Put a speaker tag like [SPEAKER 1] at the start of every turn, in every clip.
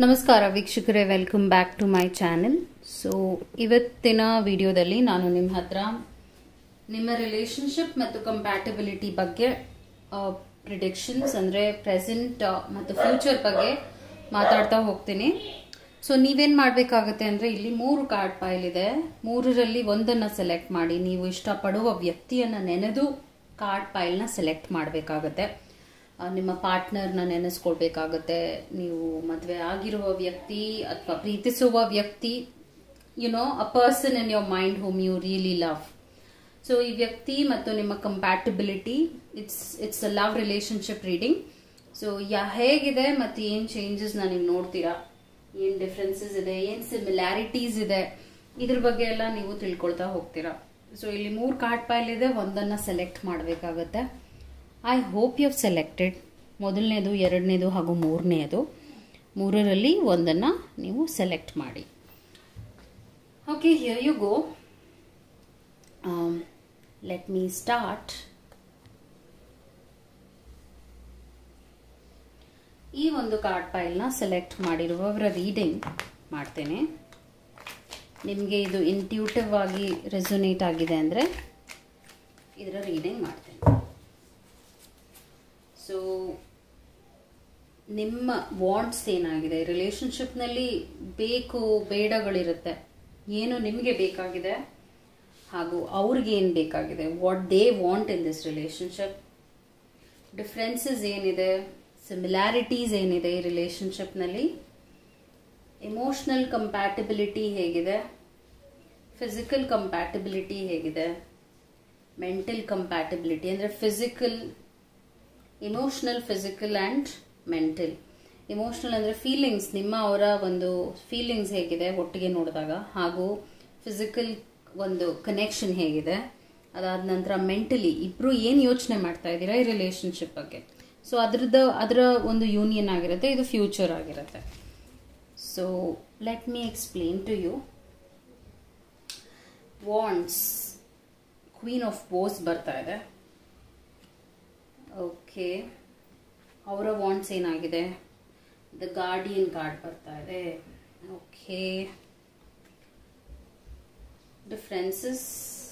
[SPEAKER 1] ನಮಸ್ಕಾರ ವೀಕ್ಷಕರೇ welcome back to my channel so ಇವತ್ತಿನ ವಿಡಿಯೋದಲ್ಲಿ ನಾನು ನಿಮ್ಮ ಹತ್ರ ನಿಮ್ಮ ರಿಲೇಶನ್ಶಿಪ್ ಮತ್ತು ಕಂಪ್ಯಾಟಬಿಲಿಟಿ ಬಗ್ಗೆ ಪ್ರಿಡಿಕ್ಷನ್ಸ್ ಅಂದರೆ ಪ್ರೆಸೆಂಟ್ ಮತ್ತು ಫ್ಯೂಚರ್ ಬಗ್ಗೆ ಮಾತಾಡ್ತಾ ಹೋಗ್ತೀನಿ ಸೊ ನೀವೇನು ಮಾಡಬೇಕಾಗುತ್ತೆ ಅಂದರೆ ಇಲ್ಲಿ ಮೂರು ಕಾರ್ಡ್ ಫೈಲ್ ಇದೆ ಮೂರರಲ್ಲಿ ಒಂದನ್ನು ಸೆಲೆಕ್ಟ್ ಮಾಡಿ ನೀವು ಇಷ್ಟಪಡುವ ವ್ಯಕ್ತಿಯನ್ನು ನೆನೆದು ಕಾರ್ಡ್ ಫೈಲ್ನ ಸೆಲೆಕ್ಟ್ ಮಾಡಬೇಕಾಗತ್ತೆ ನಿಮ್ಮ ಪಾರ್ಟ್ನರ್ನ ನೆನೆಸ್ಕೊಳ್ಬೇಕಾಗತ್ತೆ ನೀವು ಮದುವೆ ಆಗಿರುವ ವ್ಯಕ್ತಿ ಅಥವಾ ಪ್ರೀತಿಸುವ ವ್ಯಕ್ತಿ you know a person in your mind whom you really love so ಈ ವ್ಯಕ್ತಿ ಮತ್ತು ನಿಮ್ಮ compatibility it's it's a love relationship reading so yeah ಹೇಗಿದೆ ಮತ್ತು ಏನು ಚೇಂಜಸ್ನ ನೀವು ನೋಡ್ತೀರಾ ಏನು ಡಿಫ್ರೆನ್ಸಸ್ ಇದೆ ಏನು ಸಿಮಿಲ್ಯಾರಿಟೀಸ್ ಇದೆ ಇದ್ರ ಬಗ್ಗೆ ಎಲ್ಲ ನೀವು ತಿಳ್ಕೊಳ್ತಾ ಹೋಗ್ತೀರಾ ಸೊ ಇಲ್ಲಿ ಮೂರು ಕಾರ್ಡ್ ಫೈಲ್ ಇದೆ ಒಂದನ್ನು ಸೆಲೆಕ್ಟ್ ಮಾಡಬೇಕಾಗತ್ತೆ I hope you have selected ಮೊದಲನೇದು ಎರಡನೇದು ಹಾಗೂ ಮೂರನೇದು ಮೂರರಲ್ಲಿ ಒಂದನ್ನು ನೀವು ಸೆಲೆಕ್ಟ್ ಮಾಡಿ okay here you go let me start ಈ ಒಂದು ಕಾರ್ಡ್ ಫೈಲ್ನ ಸೆಲೆಕ್ಟ್ ಮಾಡಿರುವವರ ರೀಡಿಂಗ್ ಮಾಡ್ತೇನೆ ನಿಮಗೆ ಇದು ಇಂಟ್ಯೂಟಿವ್ ಆಗಿ ರೆಸೊನೇಟ್ ಆಗಿದೆ ಅಂದರೆ ಇದರ ರೀಡಿಂಗ್ ಮಾಡ್ತೇನೆ ಸೊ ನಿಮ್ಮ ವಾಂಟ್ಸ್ ಏನಾಗಿದೆ ರಿಲೇಶನ್ಶಿಪ್ನಲ್ಲಿ ಬೇಕು ಬೇಡಗಳಿರುತ್ತೆ ಏನು ನಿಮಗೆ ಬೇಕಾಗಿದೆ ಹಾಗೂ ಅವ್ರಿಗೆ ಏನು ಬೇಕಾಗಿದೆ what they want in this relationship differences ಏನಿದೆ ಸಿಮಿಲ್ಯಾರಿಟೀಸ್ ಏನಿದೆ ಈ ರಿಲೇಶನ್ಶಿಪ್ನಲ್ಲಿ ಎಮೋಷ್ನಲ್ ಕಂಪ್ಯಾಟಿಬಿಲಿಟಿ ಹೇಗಿದೆ ಫಿಸಿಕಲ್ ಕಂಪ್ಯಾಟಿಬಿಲಿಟಿ ಹೇಗಿದೆ ಮೆಂಟಲ್ ಕಂಪ್ಯಾಟಿಬಿಲಿಟಿ ಅಂದರೆ physical emotional physical and mental emotional ಅಂದರೆ ಫೀಲಿಂಗ್ಸ್ ನಿಮ್ಮ ಅವರ ಒಂದು ಫೀಲಿಂಗ್ಸ್ ಹೇಗಿದೆ ಒಟ್ಟಿಗೆ ನೋಡಿದಾಗ ಹಾಗೂ ಫಿಸಿಕಲ್ ಒಂದು ಕನೆಕ್ಷನ್ ಹೇಗಿದೆ ಅದಾದ ನಂತರ ಮೆಂಟಲಿ ಇಬ್ಬರು ಏನು ಯೋಚನೆ ಮಾಡ್ತಾ ಇದ್ದೀರಾ ಈ ರಿಲೇಶನ್ಶಿಪ್ ಬಗ್ಗೆ ಸೊ ಅದ್ರದ್ದು ಅದರ ಒಂದು ಯೂನಿಯನ್ ಆಗಿರುತ್ತೆ ಇದು ಫ್ಯೂಚರ್ ಆಗಿರುತ್ತೆ so let me explain to you wands queen of bows ಬರ್ತಾ ಇದೆ ಓಕೆ ಅವರ ವಾಂಟ್ಸ್ ಏನಾಗಿದೆ ದ ಗಾರ್ಡಿಯನ್ ಕಾರ್ಡ್ ಬರ್ತಾ ಇದೆ okay differences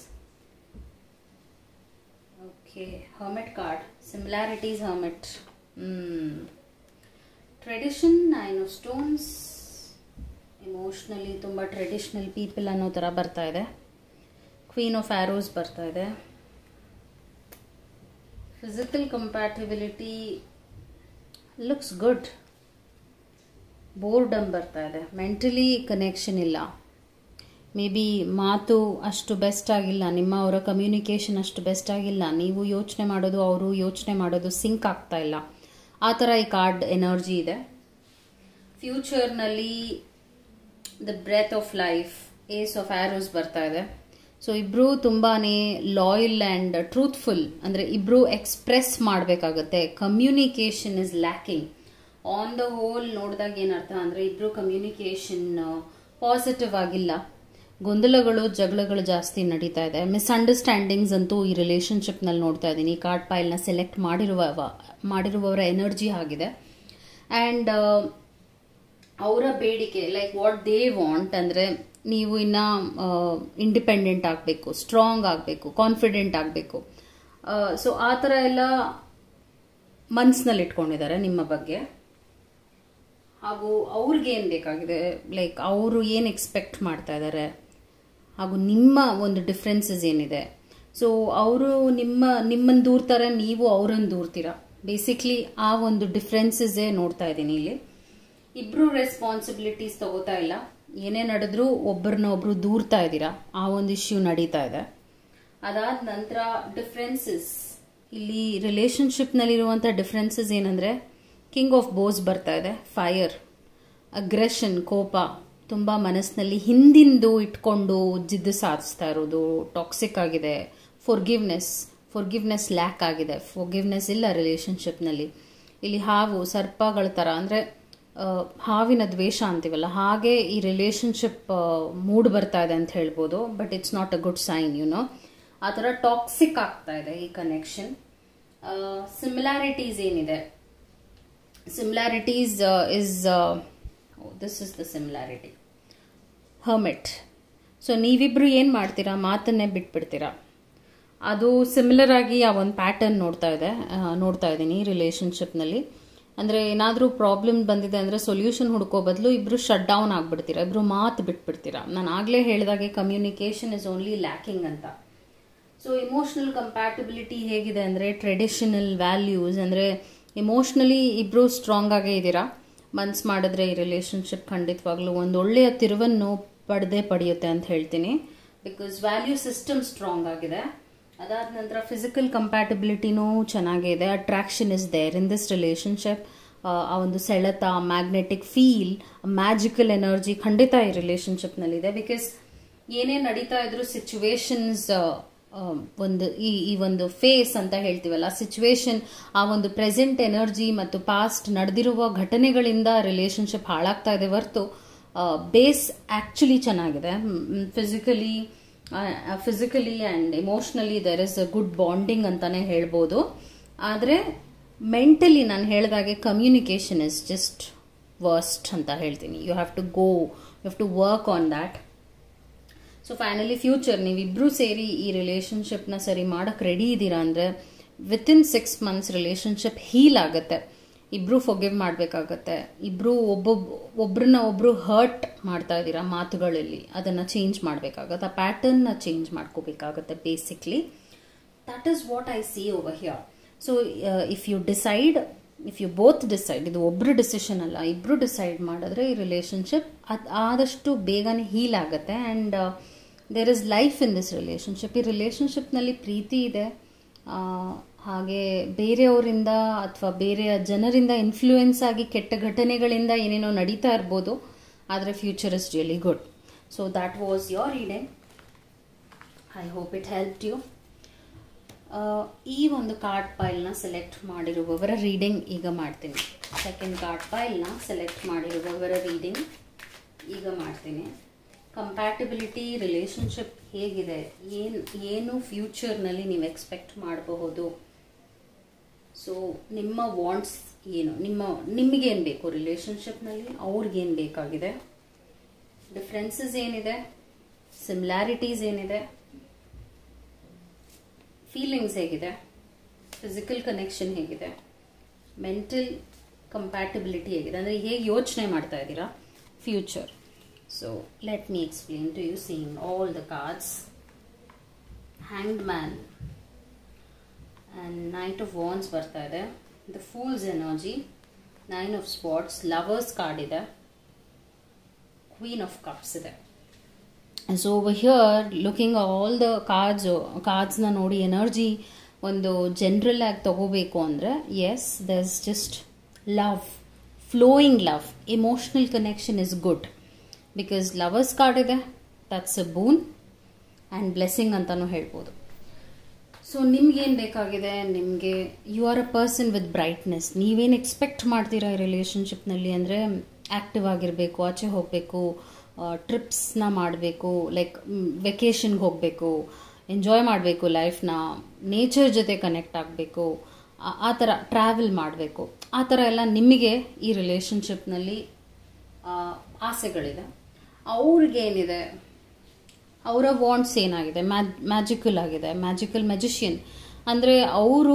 [SPEAKER 1] okay hermit card similarities hermit tradition nine of stones emotionally ತುಂಬ ಟ್ರೆಡಿಷ್ನಲ್ ಪೀಪಲ್ ಅನ್ನೋ ಥರ ಬರ್ತಾ ಇದೆ ಕ್ವೀನ್ ಆಫ್ ಆ್ಯರೋಸ್ ಬರ್ತಾ ಇದೆ physical compatibility looks good boredom ಬರ್ತಾ ಇದೆ ಮೆಂಟಲಿ ಕನೆಕ್ಷನ್ ಇಲ್ಲ ಮೇ ಬಿ ಮಾತು ಅಷ್ಟು ಬೆಸ್ಟ್ ಆಗಿಲ್ಲ ನಿಮ್ಮ ಅವರ ಕಮ್ಯುನಿಕೇಷನ್ ಅಷ್ಟು ಬೆಸ್ಟ್ ಆಗಿಲ್ಲ ನೀವು ಯೋಚನೆ ಮಾಡೋದು ಅವರು ಯೋಚನೆ ಮಾಡೋದು ಸಿಂಕ್ ಆಗ್ತಾ ಇಲ್ಲ ಆ ಥರ ಈ ಕಾರ್ಡ್ ಎನರ್ಜಿ ಇದೆ ಫ್ಯೂಚರ್ನಲ್ಲಿ the breath of life ace of arrows ಬರ್ತಾ ಇದೆ ಸೊ ಇಬ್ಬರು ತುಂಬಾ ಲಾಯಲ್ ಆ್ಯಂಡ್ ಟ್ರೂತ್ಫುಲ್ ಅಂದರೆ ಇಬ್ಬರು ಎಕ್ಸ್ಪ್ರೆಸ್ ಮಾಡಬೇಕಾಗತ್ತೆ communication is lacking on the whole ನೋಡಿದಾಗ ಏನರ್ಥ ಅಂದರೆ ಇಬ್ಬರು ಕಮ್ಯುನಿಕೇಷನ್ ಪಾಸಿಟಿವ್ ಆಗಿಲ್ಲ ಗೊಂದಲಗಳು ಜಗಳಗಳು ಜಾಸ್ತಿ ನಡೀತಾ ಇದೆ ಮಿಸ್ಅಂಡರ್ಸ್ಟ್ಯಾಂಡಿಂಗ್ಸ್ ಅಂತೂ ಈ ರಿಲೇಶನ್ಶಿಪ್ನಲ್ಲಿ ನೋಡ್ತಾ ಇದ್ದೀನಿ ಈ ಕಾರ್ಡ್ ಫೈಲ್ನ ಸೆಲೆಕ್ಟ್ ಮಾಡಿರುವ ಮಾಡಿರುವವರ ಎನರ್ಜಿ ಆಗಿದೆ ಆ್ಯಂಡ್ ಅವರ ಬೇಡಿಕೆ ಲೈಕ್ ವಾಟ್ ದೇ ವಾಂಟ್ ಅಂದರೆ ನೀವು ಇನ್ನು ಇಂಡಿಪೆಂಡೆಂಟ್ ಆಗಬೇಕು ಸ್ಟ್ರಾಂಗ್ ಆಗಬೇಕು ಕಾನ್ಫಿಡೆಂಟ್ ಆಗಬೇಕು ಸೊ ಆ ಥರ ಎಲ್ಲ ಮನ್ಸಿನಲ್ಲಿ ಇಟ್ಕೊಂಡಿದ್ದಾರೆ ನಿಮ್ಮ ಬಗ್ಗೆ ಹಾಗೂ ಅವ್ರಿಗೆ ಏನು ಬೇಕಾಗಿದೆ ಲೈಕ್ ಅವರು ಏನು ಎಕ್ಸ್ಪೆಕ್ಟ್ ಮಾಡ್ತಾ ಇದ್ದಾರೆ ಹಾಗೂ ನಿಮ್ಮ ಒಂದು ಡಿಫ್ರೆನ್ಸಸ್ ಏನಿದೆ ಸೊ ಅವರು ನಿಮ್ಮ ನಿಮ್ಮನ್ನು ದೂರ್ತಾರೆ ನೀವು ಅವರನ್ನು ದೂರ್ತೀರಾ ಬೇಸಿಕ್ಲಿ ಆ ಒಂದು ಡಿಫ್ರೆನ್ಸಸ್ಸೇ ನೋಡ್ತಾ ಇದ್ದೀನಿ ಇಲ್ಲಿ ಇಬ್ಬರು ರೆಸ್ಪಾನ್ಸಿಬಿಲಿಟೀಸ್ ತಗೋತಾ ಇಲ್ಲ ಏನೇ ನಡೆದ್ರೂ ಒಬ್ಬರನ್ನ ಒಬ್ರು ದೂರ್ತಾ ಇದ್ದೀರಾ ಆ ಒಂದು ಇಶ್ಯೂ ನಡೀತಾ ಇದೆ ಅದಾದ ನಂತರ ಡಿಫ್ರೆನ್ಸಸ್ ಇಲ್ಲಿ ರಿಲೇಶನ್ಶಿಪ್ನಲ್ಲಿರುವಂಥ ಡಿಫ್ರೆನ್ಸಸ್ ಏನಂದರೆ ಕಿಂಗ್ ಆಫ್ ಬೋಸ್ ಬರ್ತಾ ಇದೆ ಫೈರ್ ಅಗ್ರೆಷನ್ ಕೋಪ ತುಂಬ ಮನಸ್ಸಿನಲ್ಲಿ ಹಿಂದಿಂದು ಇಟ್ಕೊಂಡು ಜಿದ್ದು ಸಾಧಿಸ್ತಾ ಇರೋದು ಟಾಕ್ಸಿಕ್ ಆಗಿದೆ ಫೊರ್ಗಿವ್ನೆಸ್ ಫೊರ್ಗಿವ್ನೆಸ್ ಲ್ಯಾಕ್ ಆಗಿದೆ ಫೊರ್ಗಿವ್ನೆಸ್ ಇಲ್ಲ ರಿಲೇಶನ್ಶಿಪ್ನಲ್ಲಿ ಇಲ್ಲಿ ಹಾವು ಸರ್ಪಗಳ ಥರ ಅಂದರೆ ಹಾವಿನ ದ್ವೇಷ ಅಂತೀವಲ್ಲ ಹಾಗೆ ಈ ರಿಲೇಶನ್ಶಿಪ್ ಮೂಡ್ ಬರ್ತಾ ಇದೆ ಅಂತ ಹೇಳ್ಬೋದು but it's not a good sign you know ಆ ಥರ ಟಾಕ್ಸಿಕ್ ಆಗ್ತಾ ಇದೆ ಈ ಕನೆಕ್ಷನ್ ಸಿಮಿಲಾರಿಟೀಸ್ ಏನಿದೆ similarities is this is the similarity hermit so ನೀವಿಬ್ರು ಏನು ಮಾಡ್ತೀರಾ ಮಾತನ್ನೇ ಬಿಟ್ಬಿಡ್ತೀರಾ ಅದು ಸಿಮಿಲರ್ ಆಗಿ ಆ ಒಂದು ಪ್ಯಾಟರ್ನ್ ನೋಡ್ತಾ ಇದೆ ಆ, ನೋಡ್ತಾ ಇದ್ದೀನಿ ರಿಲೇಷನ್ಶಿಪ್ನಲ್ಲಿ ಅಂದರೆ ಏನಾದರೂ ಪ್ರಾಬ್ಲಮ್ ಬಂದಿದೆ ಅಂದರೆ ಸೊಲ್ಯೂಷನ್ ಹುಡ್ಕೋ ಬದಲು ಇಬ್ಬರು ಶಟ್ ಡೌನ್ ಆಗಿಬಿಡ್ತೀರಾ ಇಬ್ಬರು ಮಾತು ಬಿಟ್ಬಿಡ್ತೀರಾ ನಾನು ಆಗಲೇ ಹೇಳಿದಾಗೆ ಕಮ್ಯುನಿಕೇಷನ್ ಇಸ್ ಓನ್ಲಿ ಲ್ಯಾಕಿಂಗ್ ಅಂತ ಸೊ ಇಮೋಷ್ನಲ್ ಕಂಪ್ಯಾಟಿಬಿಲಿಟಿ ಹೇಗಿದೆ ಅಂದರೆ ಟ್ರೆಡಿಷನಲ್ ವ್ಯಾಲ್ಯೂಸ್ ಅಂದರೆ ಇಮೋಷ್ನಲಿ ಇಬ್ಬರು ಸ್ಟ್ರಾಂಗ್ ಆಗೇ ಇದ್ದೀರಾ ಮನ್ಸು ಮಾಡಿದ್ರೆ ಈ ರಿಲೇಷನ್ಶಿಪ್ ಖಂಡಿತವಾಗ್ಲೂ ಒಂದು ಒಳ್ಳೆಯ ತಿರುವನ್ನು ಪಡೆದೇ ಪಡೆಯುತ್ತೆ ಅಂತ ಹೇಳ್ತೀನಿ ಬಿಕಾಸ್ ವ್ಯಾಲ್ಯೂ ಸಿಸ್ಟಮ್ ಸ್ಟ್ರಾಂಗ್ ಆಗಿದೆ ಅದಾದ ನಂತರ ಫಿಸಿಕಲ್ ಕಂಪ್ಯಾಟಿಬಿಲಿಟಿನೂ ಚೆನ್ನಾಗೇ ಇದೆ attraction is there in this relationship ಆ ಒಂದು ಸೆಳೆತ ಮ್ಯಾಗ್ನೆಟಿಕ್ ಫೀಲ್ ಮ್ಯಾಜಿಕಲ್ ಎನರ್ಜಿ ಖಂಡಿತ ಈ ರಿಲೇಷನ್ಶಿಪ್ನಲ್ಲಿದೆ ಬಿಕಾಸ್ ಏನೇ ನಡೀತಾ ಇದ್ರು ಸಿಚುವೇಶನ್ಸ್ ಒಂದು ಈ ಈ ಒಂದು ಫೇಸ್ ಅಂತ ಹೇಳ್ತೀವಲ್ಲ ಸಿಚುವೇಶನ್ ಆ ಒಂದು ಪ್ರೆಸೆಂಟ್ ಎನರ್ಜಿ ಮತ್ತು ಪಾಸ್ಟ್ ನಡೆದಿರುವ ಘಟನೆಗಳಿಂದ ರಿಲೇಶನ್ಶಿಪ್ ಹಾಳಾಗ್ತಾ ಇದೆ ಹೊರತು ಬೇಸ್ ಆಕ್ಚುಲಿ ಚೆನ್ನಾಗಿದೆ physically physically and emotionally there is a good bonding ಅಂತಾನೆ ಹೇಳ್ಬೋದು ಆದರೆ ಮೆಂಟಲಿ ನಾನು ಹೇಳಿದಾಗೆ ಕಮ್ಯುನಿಕೇಷನ್ ಇಸ್ ಜಸ್ಟ್ ವರ್ಸ್ಟ್ ಅಂತ ಹೇಳ್ತೀನಿ you have to go you have to work on that so finally future ನೀವಿಬ್ರು ಸೇರಿ ಈ ರಿಲೇಶನ್ಶಿಪ್ನ ಸರಿ ಮಾಡಕ್ಕೆ ರೆಡಿ ಇದ್ದೀರಾ ಅಂದರೆ within six months relationship heal ಆಗುತ್ತೆ ಇಬ್ರು ಫೊಗಿವ್ ಮಾಡಬೇಕಾಗತ್ತೆ ಇಬ್ರು ಒಬ್ಬೊಬ್ ಒಬ್ರನ್ನ ಒಬ್ರು ಹರ್ಟ್ ಮಾಡ್ತಾ ಇದ್ದೀರಾ ಮಾತುಗಳಲ್ಲಿ ಅದನ್ನು ಚೇಂಜ್ ಮಾಡಬೇಕಾಗತ್ತೆ ಆ ಪ್ಯಾಟರ್ನ್ನ ಚೇಂಜ್ ಮಾಡ್ಕೋಬೇಕಾಗತ್ತೆ basically that is what I see over here so if you decide if you both decide ಇದು ಒಬ್ರು ಡಿಸಿಷನ್ ಅಲ್ಲ ಇಬ್ರು ಡಿಸೈಡ್ ಮಾಡಿದ್ರೆ ಈ ರಿಲೇಶನ್ಶಿಪ್ ಅದು ಆದಷ್ಟು ಬೇಗನೆ ಹೀಲ್ ಆಗುತ್ತೆ and there is life in this relationship ಈ ರಿಲೇಶನ್ಶಿಪ್ನಲ್ಲಿ ಪ್ರೀತಿ ಇದೆ ಆ, ಹಾಗೆ ಬೇರೆಯವರಿಂದ ಅಥವಾ ಬೇರೆಯ ಜನರಿಂದ ಇನ್ಫ್ಲೂಯೆನ್ಸ್ ಆಗಿ ಕೆಟ್ಟ ಘಟನೆಗಳಿಂದ ಏನೇನೋ ನಡೀತಾ ಇರ್ಬೋದು ಆದರೆ future is really good so that was your reading I hope it help you ಈ ಒಂದು ಕಾರ್ಡ್ ಫೈಲ್ನ ಸೆಲೆಕ್ಟ್ ಮಾಡಿರುವವರ ರೀಡಿಂಗ್ ಈಗ ಮಾಡ್ತೀನಿ ಸೆಕೆಂಡ್ ಕಾರ್ಡ್ ಫೈಲ್ನ ಸೆಲೆಕ್ಟ್ ಮಾಡಿರುವವರ ರೀಡಿಂಗ್ ಈಗ ಮಾಡ್ತೀನಿ ಕಂಪ್ಯಾಟಿಬಿಲಿಟಿ ರಿಲೇಶನ್ಶಿಪ್ ಹೇಗಿದೆ ಏನು ಏನು ಫ್ಯೂಚರ್ನಲ್ಲಿ ನೀವು ಎಕ್ಸ್ಪೆಕ್ಟ್ ಮಾಡಬಹುದು ಸೊ ನಿಮ್ಮ ವಾಂಟ್ಸ್ ಏನು ನಿಮ್ಮ ನಿಮಗೇನು ಬೇಕು ರಿಲೇಶನ್ಶಿಪ್ನಲ್ಲಿ ಅವ್ರಿಗೇನು ಬೇಕಾಗಿದೆ ಡಿಫ್ರೆನ್ಸಸ್ ಏನಿದೆ ಸಿಮಿಲಾರಿಟೀಸ್ ಏನಿದೆ ಫೀಲಿಂಗ್ಸ್ ಹೇಗಿದೆ ಫಿಸಿಕಲ್ ಕನೆಕ್ಷನ್ ಹೇಗಿದೆ ಮೆಂಟಲ್ ಕಂಪ್ಯಾಟಿಬಿಲಿಟಿ ಹೇಗಿದೆ ಅಂದರೆ ಹೇಗೆ ಯೋಚನೆ ಮಾಡ್ತಾ ಇದ್ದೀರಾ future so let me explain to you seeing all the cards hanged man and knight of wands ಬರ್ತಾ ಇದೆ the fool's energy nine of spots lovers card ಇದೆ ಕ್ವೀನ್ ಆಫ್ ಕಪ್ಸ್ ಇದೆ so over here looking all the cards ಕಾರ್ಡ್ಸ್ನ ನೋಡಿ energy ಒಂದು general ಆಗಿ ತಗೋಬೇಕು ಅಂದರೆ as thus just love flowing love emotional connection is good because lovers card ಇದೆ that's a boon and blessing ಅಂತಲೂ ಹೇಳ್ಬೋದು ಸೊ ನಿಮ್ಗೇನು ಬೇಕಾಗಿದೆ ನಿಮಗೆ you are a person with brightness ನೀವೇನು ಎಕ್ಸ್ಪೆಕ್ಟ್ ಮಾಡ್ತೀರಾ ಈ ರಿಲೇಷನ್ಶಿಪ್ನಲ್ಲಿ ಅಂದರೆ ಆ್ಯಕ್ಟಿವ್ ಆಗಿರಬೇಕು ಆಚೆ ಹೋಗಬೇಕು ಟ್ರಿಪ್ಸ್ನ ಮಾಡಬೇಕು ಲೈಕ್ ವೆಕೇಷನ್ಗೆ ಹೋಗಬೇಕು ಎಂಜಾಯ್ ಮಾಡಬೇಕು ಲೈಫ್ನ ನೇಚರ್ ಜೊತೆ ಕನೆಕ್ಟ್ ಆಗಬೇಕು ಆ ಥರ ಟ್ರಾವೆಲ್ ಮಾಡಬೇಕು ಆ ಥರ ಎಲ್ಲ ನಿಮಗೆ ಈ ರಿಲೇಷನ್ಶಿಪ್ನಲ್ಲಿ ಆಸೆಗಳಿದೆ ಅವ್ರಿಗೇನಿದೆ ಅವರ ವಾಂಟ್ಸ್ ಏನಾಗಿದೆ ಮ್ಯಾಜಿಕಲ್ ಆಗಿದೆ ಮ್ಯಾಜಿಕಲ್ ಮ್ಯಾಜಿಷಿಯನ್ ಅಂದರೆ ಅವರು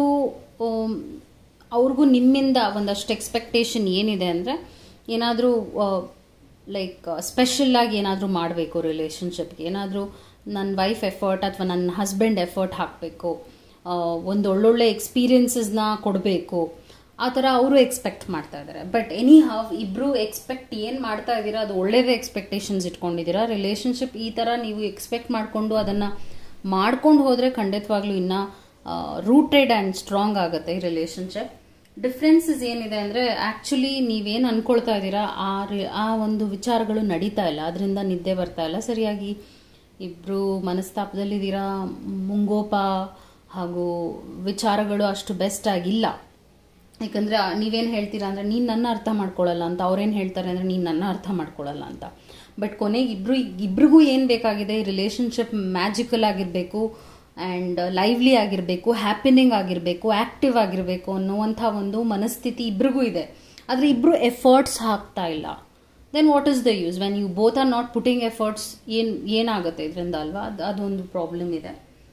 [SPEAKER 1] ಅವ್ರಿಗೂ ನಿಮ್ಮಿಂದ ಒಂದಷ್ಟು ಎಕ್ಸ್ಪೆಕ್ಟೇಷನ್ ಏನಿದೆ ಅಂದರೆ ಏನಾದರೂ ಲೈಕ್ ಸ್ಪೆಷಲ್ ಆಗಿ ಏನಾದರೂ ಮಾಡಬೇಕು ರಿಲೇಷನ್ಶಿಪ್ಗೆ ಏನಾದರೂ ನನ್ನ ವೈಫ್ ಎಫರ್ಟ್ ಅಥವಾ ನನ್ನ ಹಸ್ಬೆಂಡ್ ಎಫರ್ಟ್ ಹಾಕಬೇಕು ಒಂದು ಒಳ್ಳೊಳ್ಳೆ ಎಕ್ಸ್ಪೀರಿಯನ್ಸಸ್ನ ಕೊಡಬೇಕು ಆ ಥರ ಅವರು ಎಕ್ಸ್ಪೆಕ್ಟ್ ಮಾಡ್ತಾ ಇದ್ದಾರೆ ಬಟ್ ಎನಿ ಹಾವ್ ಇಬ್ಬರು ಎಕ್ಸ್ಪೆಕ್ಟ್ ಏನು ಮಾಡ್ತಾ ಇದ್ದೀರಾ ಅದು ಒಳ್ಳೇದೇ ಎಕ್ಸ್ಪೆಕ್ಟೇಷನ್ಸ್ ಇಟ್ಕೊಂಡಿದ್ದೀರಾ ರಿಲೇಷನ್ಶಿಪ್ ಈ ಥರ ನೀವು ಎಕ್ಸ್ಪೆಕ್ಟ್ ಮಾಡಿಕೊಂಡು ಅದನ್ನು ಮಾಡ್ಕೊಂಡು ಹೋದರೆ ಖಂಡಿತವಾಗ್ಲೂ ಇನ್ನೂ ರೂಟೆಡ್ ಆ್ಯಂಡ್ ಸ್ಟ್ರಾಂಗ್ ಆಗುತ್ತೆ ಈ ರಿಲೇಷನ್ಶಿಪ್ ಡಿಫ್ರೆನ್ಸಸ್ ಏನಿದೆ ಅಂದರೆ ಆ್ಯಕ್ಚುಲಿ ನೀವೇನು ಅನ್ಕೊಳ್ತಾ ಇದ್ದೀರಾ ಆ ರಿ- ಆ ಒಂದು ವಿಚಾರಗಳು ನಡೀತಾ ಇಲ್ಲ ಅದರಿಂದ ನಿದ್ದೆ ಬರ್ತಾ ಇಲ್ಲ ಸರಿಯಾಗಿ ಇಬ್ಬರು ಮನಸ್ತಾಪದಲ್ಲಿದ್ದೀರಾ ಮುಂಗೋಪ ಹಾಗೂ ವಿಚಾರಗಳು ಅಷ್ಟು ಬೆಸ್ಟ್ ಆಗಿಲ್ಲ ಯಾಕಂದ್ರೆ ನೀವೇನು ಹೇಳ್ತೀರಾ ಅಂದರೆ ನೀನು ನನ್ನ ಅರ್ಥ ಮಾಡ್ಕೊಳ್ಳಲ್ಲ ಅಂತ ಅವ್ರೇನು ಹೇಳ್ತಾರೆ ಅಂದರೆ ನೀನು ನನ್ನ ಅರ್ಥ ಮಾಡ್ಕೊಳ್ಳಲ್ಲ ಅಂತ ಬಟ್ ಕೊನೆಗೆ ಇಬ್ರು ಇಬ್ರಿಗೂ ಏನು ಬೇಕಾಗಿದೆ ಈ ರಿಲೇಷನ್ಶಿಪ್ ಮ್ಯಾಜಿಕಲ್ ಆಗಿರಬೇಕು ಆ್ಯಂಡ್ ಲೈವ್ಲಿ ಆಗಿರಬೇಕು ಹ್ಯಾಪಿನಿಂಗ್ ಆಗಿರಬೇಕು ಆ್ಯಕ್ಟಿವ್ ಆಗಿರಬೇಕು ಅನ್ನುವಂಥ ಒಂದು ಮನಸ್ಥಿತಿ ಇಬ್ರಿಗೂ ಇದೆ ಆದರೆ ಇಬ್ಬರು ಎಫರ್ಟ್ಸ್ ಹಾಕ್ತಾ ಇಲ್ಲ then what is the use when you both are not putting efforts ಏನು ಏನಾಗುತ್ತೆ ಇದರಿಂದ ಅಲ್ವಾ ಅದು ಅದೊಂದು ಪ್ರಾಬ್ಲಮ್ ಇದೆ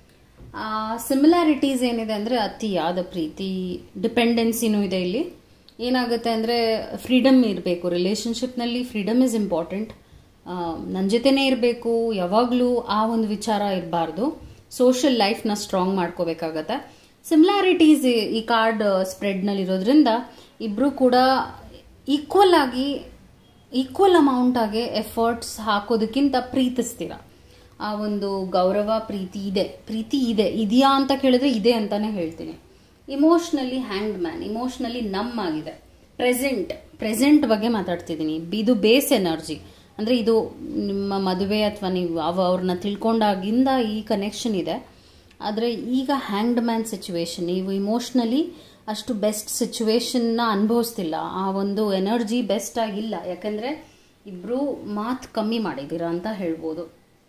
[SPEAKER 1] ಸಿಮಿಲಾರಿಟೀಸ್ ಏನಿದೆ ಅಂದರೆ ಅತಿಯಾದ ಪ್ರೀತಿ ಡಿಪೆಂಡೆನ್ಸಿನೂ ಇದೆ ಇಲ್ಲಿ ಏನಾಗುತ್ತೆ ಅಂದರೆ ಫ್ರೀಡಮ್ ಇರಬೇಕು ರಿಲೇಷನ್ಶಿಪ್ನಲ್ಲಿ ಫ್ರೀಡಮ್ ಇಸ್ ಇಂಪಾರ್ಟೆಂಟ್ ನನ್ನ ಜೊತೆನೇ ಇರಬೇಕು ಯಾವಾಗಲೂ ಆ ಒಂದು ವಿಚಾರ ಇರಬಾರ್ದು ಸೋಷಿಯಲ್ ಲೈಫ್ನ ಸ್ಟ್ರಾಂಗ್ ಮಾಡ್ಕೋಬೇಕಾಗತ್ತೆ ಸಿಮಿಲಾರಿಟೀಸ್ ಈ ಕಾರ್ಡ್ ಸ್ಪ್ರೆಡ್ನಲ್ಲಿ ಇರೋದ್ರಿಂದ ಇಬ್ಬರು ಕೂಡ ಈಕ್ವಲ್ ಆಗಿ ಈಕ್ವಲ್ ಅಮೌಂಟ್ ಆಗಿ ಎಫರ್ಟ್ಸ್ ಹಾಕೋದಕ್ಕಿಂತ ಪ್ರೀತಿಸ್ತೀರ ಆ ಒಂದು ಗೌರವ ಪ್ರೀತಿ ಇದೆ ಪ್ರೀತಿ ಇದೆ ಇದೆಯಾ ಅಂತ ಕೇಳಿದ್ರೆ ಇದೆ ಅಂತಾನೆ ಹೇಳ್ತೀನಿ ಇಮೋಷ್ನಲಿ ಹ್ಯಾಂಡ್ ಮ್ಯಾನ್ ಇಮೋಷ್ನಲಿ ನಮ್ ಆಗಿದೆ ಪ್ರೆಸೆಂಟ್ ಪ್ರೆಸೆಂಟ್ ಬಗ್ಗೆ ಮಾತಾಡ್ತಿದ್ದೀನಿ ಇದು ಬೇಸ್ ಎನರ್ಜಿ ಅಂದರೆ ಇದು ನಿಮ್ಮ ಮದುವೆ ಅಥವಾ ನೀವು ಅವ ಅವ್ರನ್ನ ತಿಳ್ಕೊಂಡಾಗಿಂದ ಈ ಕನೆಕ್ಷನ್ ಇದೆ ಆದರೆ ಈಗ ಹ್ಯಾಂಡ್ ಮ್ಯಾನ್ ಸಿಚುವೇಶನ್ ನೀವು ಇಮೋಷ್ನಲಿ ಅಷ್ಟು ಬೆಸ್ಟ್ ಸಿಚುವೇಶನ್ನ ಅನುಭವಿಸ್ತಿಲ್ಲ ಆ ಒಂದು ಎನರ್ಜಿ ಬೆಸ್ಟ್ ಆಗಿಲ್ಲ ಯಾಕಂದರೆ ಇಬ್ಬರು ಮಾತು ಕಮ್ಮಿ ಮಾಡಿದ್ದೀರಾ ಅಂತ ಹೇಳ್ಬೋದು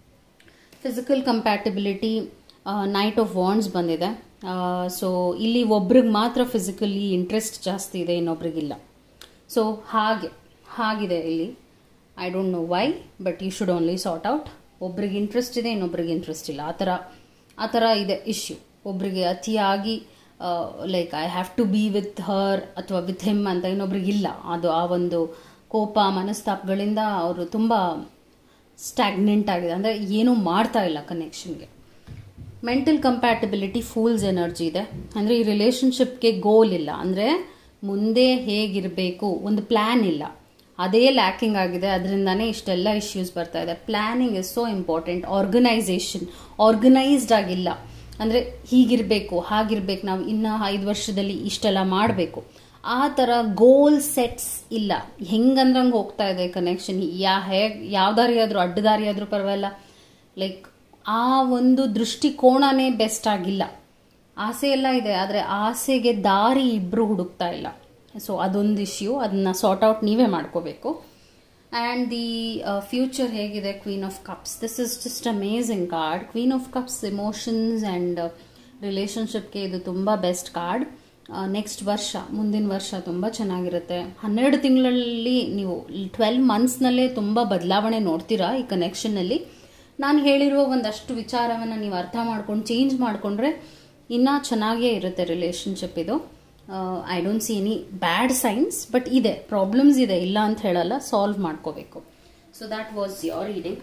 [SPEAKER 1] physical compatibility knight of wands ಬಂದಿದೆ ಸೊ ಇಲ್ಲಿ ಒಬ್ರಿಗೆ ಮಾತ್ರ ಫಿಸಿಕಲಿ ಇಂಟ್ರೆಸ್ಟ್ ಜಾಸ್ತಿ ಇದೆ ಇನ್ನೊಬ್ರಿಗಿಲ್ಲ ಸೊ ಹಾಗೆ ಹಾಗಿದೆ ಇಲ್ಲಿ I don't know why but you should only sort out ಒಬ್ರಿಗೆ ಇಂಟ್ರೆಸ್ಟ್ ಇದೆ ಇನ್ನೊಬ್ರಿಗೆ ಇಂಟ್ರೆಸ್ಟ್ ಇಲ್ಲ ಆ ಥರ ಆ ಥರ ಇದೆ ಇಶ್ಯೂ ಒಬ್ರಿಗೆ ಅತಿಯಾಗಿ like I have to be with her ಅಥವಾ ವಿತ್ ಹಿಮ್ ಅಂತ ಇನ್ನೊಬ್ರಿಗೆ ಇಲ್ಲ ಅದು ಆ ಒಂದು ಕೋಪ ಮನಸ್ತಾಪಗಳಿಂದ ಅವರು ತುಂಬ ಸ್ಟ್ಯಾಗ್ನೆಂಟ್ ಆಗಿದೆ ಅಂದರೆ ಏನೂ ಮಾಡ್ತಾ ಇಲ್ಲ ಕನೆಕ್ಷನ್ಗೆ ಮೆಂಟಲ್ ಕಂಪ್ಯಾಟಿಬಿಲಿಟಿ ಫೂಲ್ಸ್ ಎನರ್ಜಿ ಇದೆ ಅಂದರೆ ಈ ರಿಲೇಷನ್ಶಿಪ್ಗೆ ಗೋಲ್ ಇಲ್ಲ ಅಂದರೆ ಮುಂದೆ ಹೇಗಿರಬೇಕು ಒಂದು ಪ್ಲ್ಯಾನ್ ಇಲ್ಲ ಅದೇ ಲ್ಯಾಕಿಂಗ್ ಆಗಿದೆ ಅದರಿಂದಾನೇ ಇಷ್ಟೆಲ್ಲ ಇಶ್ಯೂಸ್ ಬರ್ತಾ ಇದೆ planning is so important organisation organised ಆಗಿಲ್ಲ ಅಂದರೆ ಹೀಗಿರಬೇಕು ಹಾಗಿರ್ಬೇಕು ನಾವು ಇನ್ನು ಐದು ವರ್ಷದಲ್ಲಿ ಇಷ್ಟೆಲ್ಲ ಮಾಡಬೇಕು ಆ ಥರ ಗೋಲ್ ಸೆಟ್ಸ್ ಇಲ್ಲ ಹೆಂಗಂದ್ರೆ ಹಂಗೆ ಹೋಗ್ತಾ ಇದೆ ಕನೆಕ್ಷನ್ ಯಾ ಹೇಗೆ ಯಾವ ದಾರಿ ಆದರೂ ಅಡ್ಡ ದಾರಿ ಆದರೂ ಪರವಾಗಿಲ್ಲ ಲೈಕ್ ಆ ಒಂದು ದೃಷ್ಟಿಕೋನನೇ ಬೆಸ್ಟ್ ಆಗಿಲ್ಲ ಆಸೆ ಎಲ್ಲ ಇದೆ ಆದರೆ ಆಸೆಗೆ ದಾರಿ ಇಬ್ಬರು ಹುಡುಕ್ತಾ ಇಲ್ಲ ಸೊ ಅದೊಂದು ಇಶ್ಯೂ ಅದನ್ನ ಸಾರ್ಟ್ ಔಟ್ ನೀವೇ ಮಾಡ್ಕೋಬೇಕು ಆ್ಯಂಡ್ ದಿ ಫ್ಯೂಚರ್ ಹೇಗಿದೆ queen of cups this is just amazing card queen of cups emotions and ರಿಲೇಷನ್ಶಿಪ್ಗೆ ಇದು ತುಂಬ ಬೆಸ್ಟ್ ಕಾರ್ಡ್ ನೆಕ್ಸ್ಟ್ ವರ್ಷ ಮುಂದಿನ ವರ್ಷ ತುಂಬ ಚೆನ್ನಾಗಿರುತ್ತೆ ಹನ್ನೆರಡು ತಿಂಗಳಲ್ಲಿ ನೀವು ಟ್ವೆಲ್ ಮಂತ್ಸ್ನಲ್ಲೇ ತುಂಬ ಬದಲಾವಣೆ ನೋಡ್ತೀರಾ ಈ ಕನೆಕ್ಷನ್ನಲ್ಲಿ ನಾನು ಹೇಳಿರುವ ಒಂದಷ್ಟು ವಿಚಾರವನ್ನು ನೀವು ಅರ್ಥ ಮಾಡ್ಕೊಂಡು ಚೇಂಜ್ ಮಾಡಿಕೊಂಡ್ರೆ ಇನ್ನೂ ಚೆನ್ನಾಗೇ ಇರುತ್ತೆ ರಿಲೇಷನ್ಶಿಪ್ ಇದು I don't see any bad signs but ಇದೆ ಪ್ರಾಬ್ಲಮ್ಸ್ ಇದೆ ಇಲ್ಲ ಅಂತ ಹೇಳಲ್ಲ ಸಾಲ್ವ್ ಮಾಡ್ಕೋಬೇಕು so that was your reading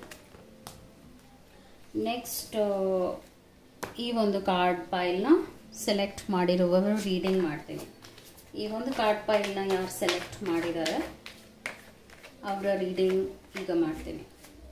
[SPEAKER 1] next ಈ ಒಂದು ಕಾರ್ಡ್ ಪೈಲ್ನ ಸೆಲೆಕ್ಟ್ ಮಾಡಿರುವವರು ರೀಡಿಂಗ್ ಮಾಡ್ತೀನಿ ಈ ಒಂದು ಕಾರ್ಡ್ ಪೈಲ್ನ ಯಾರು ಸೆಲೆಕ್ಟ್ ಮಾಡಿದ್ದಾರೆ ಅವರ ರೀಡಿಂಗ್ ಈಗ ಮಾಡ್ತೀನಿ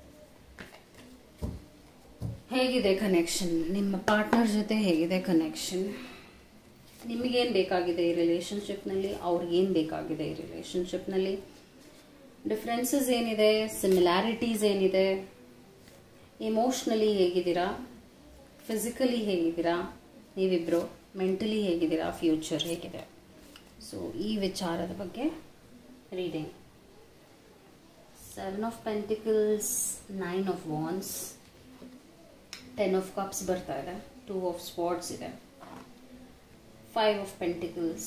[SPEAKER 1] ಹೇಗಿದೆ ಕನೆಕ್ಷನ್ ನಿಮ್ಮ ಪಾರ್ಟ್ನರ್ ಜೊತೆ ಹೇಗಿದೆ ಕನೆಕ್ಷನ್ ನಿಮಗೇನು ಬೇಕಾಗಿದೆ ಈ ರಿಲೇಷನ್ಶಿಪ್ನಲ್ಲಿ ಅವ್ರಿಗೇನು ಬೇಕಾಗಿದೆ ಈ ರಿಲೇಷನ್ಶಿಪ್ನಲ್ಲಿ ಡಿಫ್ರೆನ್ಸಸ್ ಏನಿದೆ ಸಿಮಿಲ್ಯಾರಿಟೀಸ್ ಏನಿದೆ ಇಮೋಷ್ನಲಿ ಹೇಗಿದ್ದೀರಾ ಫಿಸಿಕಲಿ ಹೇಗಿದ್ದೀರಾ ನೀವಿಬ್ಬರು ಮೆಂಟಲಿ ಹೇಗಿದ್ದೀರಾ ಫ್ಯೂಚರ್ ಹೇಗಿದೆ ಸೊ ಈ ವಿಚಾರದ ಬಗ್ಗೆ reading seven of pentacles nine of wands ten of cups ಬರ್ತಾ ಇದೆ ಟೂ ಆಫ್ ಸ್ಪಾಟ್ಸ್ ಇದೆ five of pentacles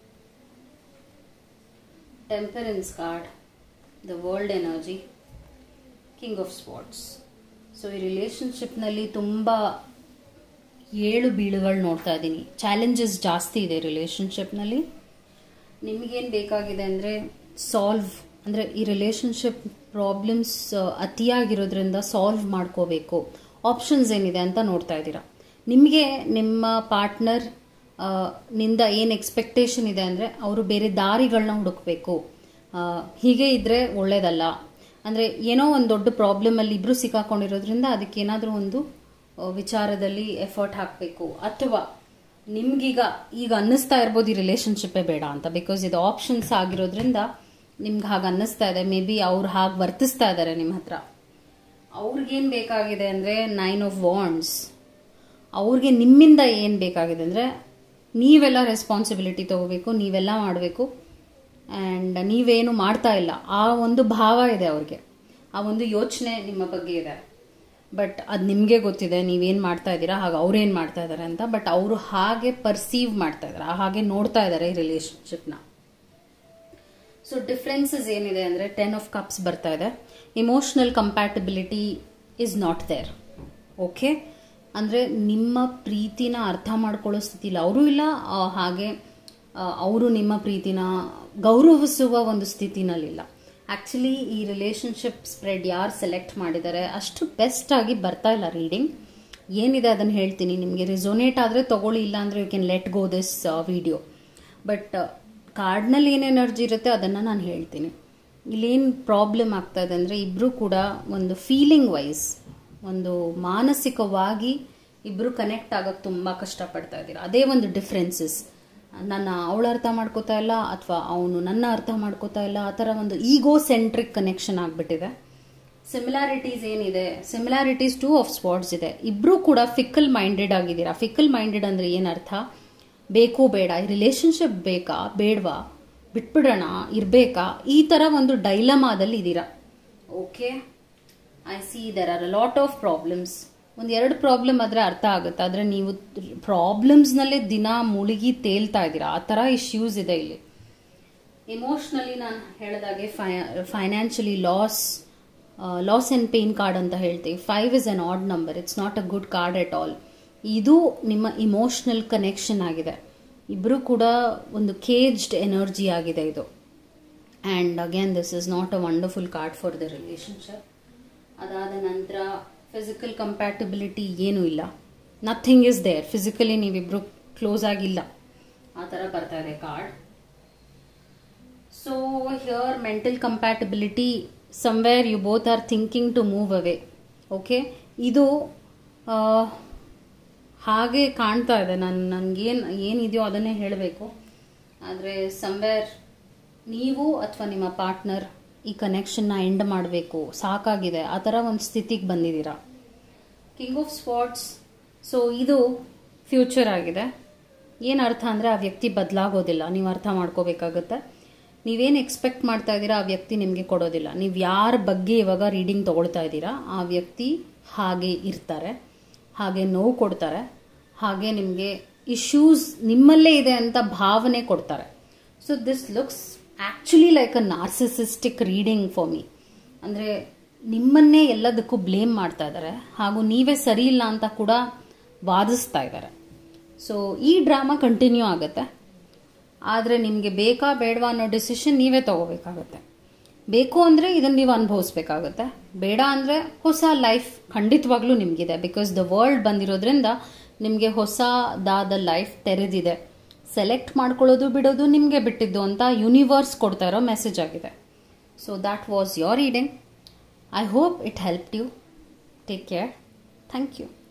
[SPEAKER 1] temperance card the world energy king of spots so ಈ ರಿಲೇಷನ್ಶಿಪ್ನಲ್ಲಿ ತುಂಬ ಏಳು ಬೀಳುಗಳು ನೋಡ್ತಾ ಇದ್ದೀನಿ ಚಾಲೆಂಜಸ್ ಜಾಸ್ತಿ ಇದೆ ರಿಲೇಷನ್ಶಿಪ್ನಲ್ಲಿ ನಿಮಗೇನು ಬೇಕಾಗಿದೆ ಅಂದರೆ ಸಾಲ್ವ್ ಅಂದರೆ ಈ ರಿಲೇಷನ್ಶಿಪ್ ಪ್ರಾಬ್ಲಮ್ಸ್ ಅತಿಯಾಗಿರೋದ್ರಿಂದ ಸಾಲ್ವ್ ಮಾಡ್ಕೋಬೇಕು ಆಪ್ಷನ್ಸ್ ಏನಿದೆ ಅಂತ ನೋಡ್ತಾ ಇದ್ದೀರಾ ನಿಮಗೆ ನಿಮ್ಮ ಪಾರ್ಟ್ನರ್ ನಿಂದ ಏನು ಎಕ್ಸ್ಪೆಕ್ಟೇಷನ್ ಇದೆ ಅಂದರೆ ಅವರು ಬೇರೆ ದಾರಿಗಳನ್ನ ಹುಡುಕಬೇಕು ಹೀಗೆ ಇದ್ದರೆ ಒಳ್ಳೇದಲ್ಲ ಅಂದರೆ ಏನೋ ಒಂದು ದೊಡ್ಡ ಪ್ರಾಬ್ಲಮಲ್ಲಿ ಇಬ್ಬರು ಸಿಕ್ಕಾಕೊಂಡಿರೋದ್ರಿಂದ ಅದಕ್ಕೆ ಏನಾದರೂ ಒಂದು ವಿಚಾರದಲ್ಲಿ ಎಫರ್ಟ್ ಹಾಕಬೇಕು ಅಥವಾ ನಿಮ್ಗೀಗ ಈಗ ಅನ್ನಿಸ್ತಾ ಇರ್ಬೋದು ಈ ರಿಲೇಷನ್ಶಿಪ್ಪೇ ಬೇಡ ಅಂತ ಬಿಕಾಸ್ ಇದು ಆಪ್ಷನ್ಸ್ ಆಗಿರೋದ್ರಿಂದ ನಿಮ್ಗೆ ಹಾಗೆ ಅನ್ನಿಸ್ತಾ ಇದೆ ಮೇ ಬಿ ಅವ್ರು ಹಾಗೆ ವರ್ತಿಸ್ತಾ ಇದ್ದಾರೆ ನಿಮ್ಮ ಹತ್ರ ಅವ್ರಿಗೇನು ಬೇಕಾಗಿದೆ ಅಂದರೆ ನೈನ್ ಆಫ್ ವಾಂಡ್ಸ್ ಅವ್ರಿಗೆ ನಿಮ್ಮಿಂದ ಏನು ಬೇಕಾಗಿದೆ ಅಂದರೆ ನೀವೆಲ್ಲ ರೆಸ್ಪಾನ್ಸಿಬಿಲಿಟಿ ತಗೋಬೇಕು ನೀವೆಲ್ಲ ಮಾಡಬೇಕು ಆ್ಯಂಡ್ ನೀವೇನು ಮಾಡ್ತಾ ಇಲ್ಲ ಆ ಒಂದು ಭಾವ ಇದೆ ಅವ್ರಿಗೆ ಆ ಒಂದು ಯೋಚನೆ ನಿಮ್ಮ ಬಗ್ಗೆ ಇದೆ ಬಟ್ ಅದು ನಿಮಗೆ ಗೊತ್ತಿದೆ ನೀವೇನು ಮಾಡ್ತಾ ಇದ್ದೀರಾ ಹಾಗೆ ಅವ್ರೇನು ಮಾಡ್ತಾ ಇದ್ದಾರೆ ಅಂತ ಬಟ್ ಅವರು ಹಾಗೆ ಪರ್ಸೀವ್ ಮಾಡ್ತಾ ಇದ್ದಾರೆ ಹಾಗೆ ನೋಡ್ತಾ ಇದ್ದಾರೆ ಈ ರಿಲೇಷನ್ಶಿಪ್ನ ಸೊ ಡಿಫ್ರೆನ್ಸಸ್ ಏನಿದೆ ಅಂದರೆ ಟೆನ್ ಆಫ್ ಕಪ್ಸ್ ಬರ್ತಾ ಇದೆ emotional compatibility is not there okay ಅಂದರೆ ನಿಮ್ಮ ಪ್ರೀತಿನ ಅರ್ಥ ಮಾಡ್ಕೊಳ್ಳೋ ಸ್ಥಿತಿ ಇಲ್ಲ ಅವರು ಇಲ್ಲ ಆ, ಹಾಗೆ ಅವರು ನಿಮ್ಮ ಪ್ರೀತಿನ ಗೌರವಿಸುವ ಒಂದು ಸ್ಥಿತಿನಲ್ಲಿಲ್ಲ ಆ್ಯಕ್ಚುಲಿ ಈ ರಿಲೇಶನ್ಶಿಪ್ ಸ್ಪ್ರೆಡ್ ಯಾರು ಸೆಲೆಕ್ಟ್ ಮಾಡಿದ್ದಾರೆ ಅಷ್ಟು ಬೆಸ್ಟ್ ಆಗಿ ಬರ್ತಾ ಇಲ್ಲ ರೀಡಿಂಗ್ ಏನಿದೆ ಅದನ್ನು ಹೇಳ್ತೀನಿ ನಿಮಗೆ ರಿಸೋನೇಟ್ ಆದರೆ ತಗೊಳ್ಳಿ ಇಲ್ಲ ಅಂದರೆ you can let go this video but ಕಾರ್ಡ್ನಲ್ಲಿ ಏನು ಎನರ್ಜಿ ಇರುತ್ತೆ ಅದನ್ನು ನಾನು ಹೇಳ್ತೀನಿ ಇಲ್ಲೇನು ಪ್ರಾಬ್ಲಮ್ ಆಗ್ತಾ ಇದೆ ಅಂದರೆ ಇಬ್ಬರು ಕೂಡ ಒಂದು ಫೀಲಿಂಗ್ ವೈಸ್ ಒಂದು ಮಾನಸಿಕವಾಗಿ ಇಬ್ಬರು ಕನೆಕ್ಟ್ ಆಗೋಕ್ಕೆ ತುಂಬ ಕಷ್ಟಪಡ್ತಾ ಇದ್ದೀರಾ ಅದೇ ಒಂದು ಡಿಫ್ರೆನ್ಸಸ್ ನನ್ನ ಅವಳ ಅರ್ಥ ಮಾಡ್ಕೋತಾ ಇಲ್ಲ ಅಥವಾ ಅವನು ನನ್ನ ಅರ್ಥ ಮಾಡ್ಕೋತಾ ಇಲ್ಲ ಆ ಥರ ಒಂದು ಈಗೋ ಸೆಂಟ್ರಿಕ್ ಕನೆಕ್ಷನ್ ಆಗಿಬಿಟ್ಟಿದೆ ಸಿಮಿಲಾರಿಟೀಸ್ ಏನಿದೆ ಸಿಮಿಲಾರಿಟೀಸ್ ಟೂ ಆಫ್ ಸ್ಪಾಟ್ಸ್ ಇದೆ ಇಬ್ರು ಕೂಡ ಫಿಕ್ಕಲ್ ಮೈಂಡೆಡ್ ಆಗಿದ್ದೀರಾ ಫಿಕ್ಕಲ್ ಮೈಂಡೆಡ್ ಅಂದ್ರೆ ಏನರ್ಥ ಬೇಕು ಬೇಡ ಈ ರಿಲೇಶನ್ಶಿಪ್ ಬೇಕಾ ಬೇಡವಾ ಬಿಟ್ಬಿಡೋಣ ಇರಬೇಕಾ ಈ ಥರ ಒಂದು ಡೈಲಮಾದಲ್ಲಿ ಇದ್ದೀರಾ okay I see there are a lot of problems ಒಂದು ಎರಡು ಪ್ರಾಬ್ಲಮ್ ಆದರೆ ಅರ್ಥ ಆಗುತ್ತೆ ಆದರೆ ನೀವು ಪ್ರಾಬ್ಲಮ್ಸ್ನಲ್ಲೇ ದಿನ ಮುಳುಗಿ ತೇಲ್ತಾ ಇದ್ದೀರಾ ಆ ಥರ ಇಶ್ಯೂಸ್ ಇದೆ ಇಲ್ಲಿ ಇಮೋಷ್ನಲಿ ನಾನು ಹೇಳಿದಾಗೆ financially loss loss and pain card ಅಂತ ಹೇಳ್ತೀವಿ five is an odd number it's not a good card at all ಇದು ನಿಮ್ಮ ಇಮೋಷ್ನಲ್ ಕನೆಕ್ಷನ್ ಆಗಿದೆ ಇಬ್ಬರು ಕೂಡ ಒಂದು ಕೇಜ್ಡ್ ಎನರ್ಜಿ ಆಗಿದೆ ಇದು and again this is not a wonderful card for the relationship ಅದಾದ ನಂತರ ಫಿಸಿಕಲ್ ಕಂಪ್ಯಾಟಬಿಲಿಟಿ ಏನೂ ಇಲ್ಲ ನಥಿಂಗ್ ಇಸ್ ದೇರ್ ಫಿಸಿಕಲಿ ನೀವಿಬ್ರು ಕ್ಲೋಸ್ ಆಗಿಲ್ಲ ಆ ಥರ ಬರ್ತಾ ಇದೆ card so here mental compatibility somewhere you both are thinking to move away okay ಇದು ಆ, ಹಾಗೆ ಕಾಣ್ತಾ ಇದೆ ನಾನು ನನಗೇನು ಏನಿದೆಯೋ ಅದನ್ನೇ ಹೇಳಬೇಕು ಆದರೆ ಸಮ್ವೇರ್ ನೀವು ಅಥವಾ ನಿಮ್ಮ ಪಾರ್ಟ್ನರ್ ಈ ಕನೆಕ್ಷನ್ನ ಎಂಡ್ ಮಾಡಬೇಕು ಸಾಕಾಗಿದೆ ಆ ಥರ ಒಂದು ಸ್ಥಿತಿಗೆ ಬಂದಿದ್ದೀರಾ ಕಿಂಗ್ ಆಫ್ ಸ್ಪಾಟ್ಸ್ ಸೊ ಇದು ಫ್ಯೂಚರ್ ಆಗಿದೆ ಏನು ಅರ್ಥ ಅಂದರೆ ಆ ವ್ಯಕ್ತಿ ಬದಲಾಗೋದಿಲ್ಲ ನೀವು ಅರ್ಥ ಮಾಡ್ಕೋಬೇಕಾಗತ್ತೆ ನೀವೇನು ಎಕ್ಸ್ಪೆಕ್ಟ್ ಮಾಡ್ತಾ ಇದ್ದೀರಾ ಆ ವ್ಯಕ್ತಿ ನಿಮಗೆ ಕೊಡೋದಿಲ್ಲ ನೀವು ಯಾರ ಬಗ್ಗೆ ಇವಾಗ ರೀಡಿಂಗ್ ತೊಗೊಳ್ತಾ ಇದ್ದೀರಾ ಆ ವ್ಯಕ್ತಿ ಹಾಗೆ ಇರ್ತಾರೆ ಹಾಗೆ ನೋವು ಕೊಡ್ತಾರೆ ಹಾಗೆ ನಿಮಗೆ ಇಶ್ಯೂಸ್ ನಿಮ್ಮಲ್ಲೇ ಇದೆ ಅಂತ ಭಾವನೆ ಕೊಡ್ತಾರೆ so this looks actually like a narcissistic reading for me ಅಂದರೆ ನಿಮ್ಮನ್ನೇ ಎಲ್ಲದಕ್ಕೂ ಬ್ಲೇಮ್ ಮಾಡ್ತಾ ಇದ್ದಾರೆ ಹಾಗೂ ನೀವೇ ಸರಿ ಇಲ್ಲ ಅಂತ ಕೂಡ ವಾದಿಸ್ತಾ ಇದ್ದಾರೆ ಸೊ ಈ ಡ್ರಾಮಾ ಕಂಟಿನ್ಯೂ ಆಗುತ್ತೆ ಆದರೆ ನಿಮಗೆ ಬೇಕಾ ಬೇಡವಾ ಅನ್ನೋ ಡಿಸಿಷನ್ ನೀವೇ ತಗೋಬೇಕಾಗತ್ತೆ ಬೇಕು ಅಂದರೆ ಇದನ್ನು ನೀವು ಅನುಭವಿಸ್ಬೇಕಾಗತ್ತೆ ಬೇಡ ಅಂದರೆ ಹೊಸ ಲೈಫ್ ಖಂಡಿತವಾಗ್ಲೂ ನಿಮಗಿದೆ ಬಿಕಾಸ್ ದ ವರ್ಲ್ಡ್ ಬಂದಿರೋದ್ರಿಂದ ನಿಮಗೆ ಹೊಸದಾದ ಲೈಫ್ ತೆರೆದಿದೆ ಸೆಲೆಕ್ಟ್ ಮಾಡ್ಕೊಳ್ಳೋದು ಬಿಡೋದು ನಿಮಗೆ ಬಿಟ್ಟಿದ್ದು ಅಂತ ಯೂನಿವರ್ಸ್ ಕೊಡ್ತಾ ಇರೋ ಮೆಸೇಜ್ ಆಗಿದೆ so that was your reading I hope it help you take care thank you